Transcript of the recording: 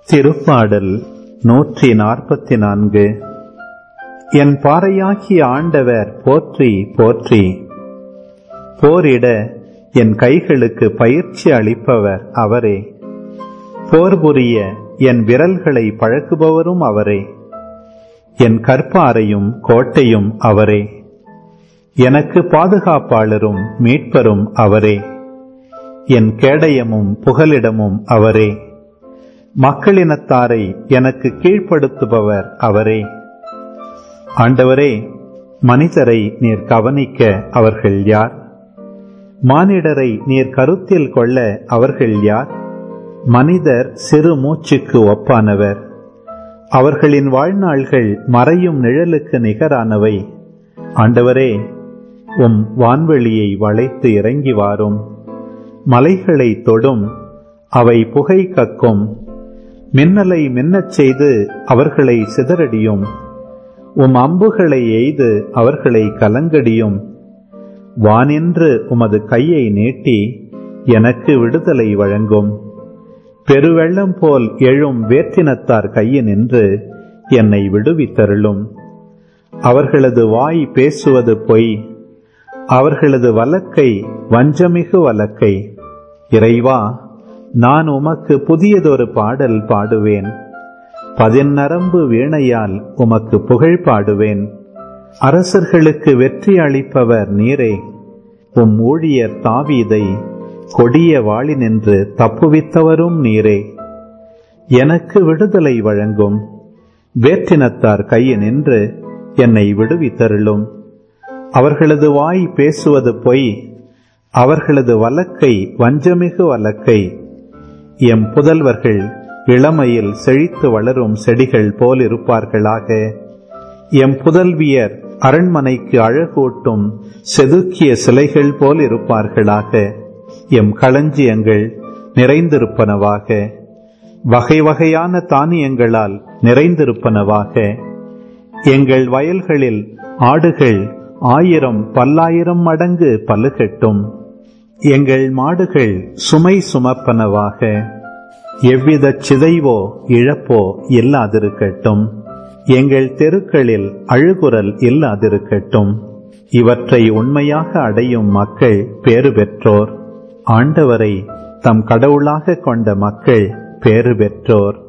திருப்பாடல் நூற்றி நாற்பத்தி நான்கு என் பாறையாகிய ஆண்டவர் போற்றி போற்றி போரிட என் கைகளுக்கு பயிற்சி அளிப்பவர் அவரே போர் புரிய என் விரல்களை பழக்குபவரும் அவரே என் கற்பாரையும் கோட்டையும் அவரே எனக்கு பாதுகாப்பாளரும் மீட்பரும் அவரே என் கேடயமும் புகலிடமும் அவரே மக்களினத்தாரை எனக்கு கீழ்ப்படுத்துபவர் அவரே ஆண்டவரே மனிதரை நீர் கவனிக்க அவர்கள் யார் மானிடரை நீர் கருத்தில் கொள்ள அவர்கள் யார் மனிதர் சிறு மூச்சுக்கு ஒப்பானவர் அவர்களின் வாழ்நாள்கள் மறையும் நிழலுக்கு நிகரானவை ஆண்டவரே உம் வான்வெளியை வளைத்து இறங்கி வாரும் மலைகளை தொடும் அவை புகை கக்கும் மின்னலை மின்னச் செய்து அவர்களை சிதறடியும் உம் அம்புகளை எய்து அவர்களை கலங்கடியும் வானின்று உமது கையை நீட்டி எனக்கு விடுதலை வழங்கும் பெருவெள்ளம் போல் எழும் வேற்றினத்தார் கையினின்று என்னை விடுவித்தருளும் அவர்களது வாய் பேசுவது பொய் அவர்களது வழக்கை வஞ்சமிகு வழக்கை இறைவா நான் உமக்கு புதியதொரு பாடல் பாடுவேன் பதிநரம்பு வீணையால் உமக்கு புகழ் பாடுவேன் அரசர்களுக்கு வெற்றி அளிப்பவர் நீரே உம் ஊழியர் தாவீதை கொடிய வாளினின்று தப்புவித்தவரும் நீரே எனக்கு விடுதலை வழங்கும் வேற்றினத்தார் கையினின்று என்னை விடுவித்தருளும் அவர்களது வாய் பேசுவது பொய் அவர்களது வழக்கை வஞ்சமிகு வழக்கை எம் புதல்வர்கள் இளமையில் செழித்து வளரும் செடிகள் போல் இருப்பார்களாக எம் புதல்வியர் அரண்மனைக்கு அழகூட்டும் செதுக்கிய சிலைகள் போல் இருப்பார்களாக எம் களஞ்சியங்கள் நிறைந்திருப்பனவாக வகை வகையான தானியங்களால் நிறைந்திருப்பனவாக எங்கள் வயல்களில் ஆடுகள் ஆயிரம் பல்லாயிரம் மடங்கு பலுகட்டும் எங்கள் மாடுகள் சுமை சுமப்பனவாக எவ்வித சிதைவோ இழப்போ இல்லாதிருக்கட்டும் எங்கள் தெருக்களில் அழுகுரல் இல்லாதிருக்கட்டும் இவற்றை உண்மையாக அடையும் மக்கள் பேறு பெற்றோர் ஆண்டவரை தம் கடவுளாக கொண்ட மக்கள் பேறு பெற்றோர்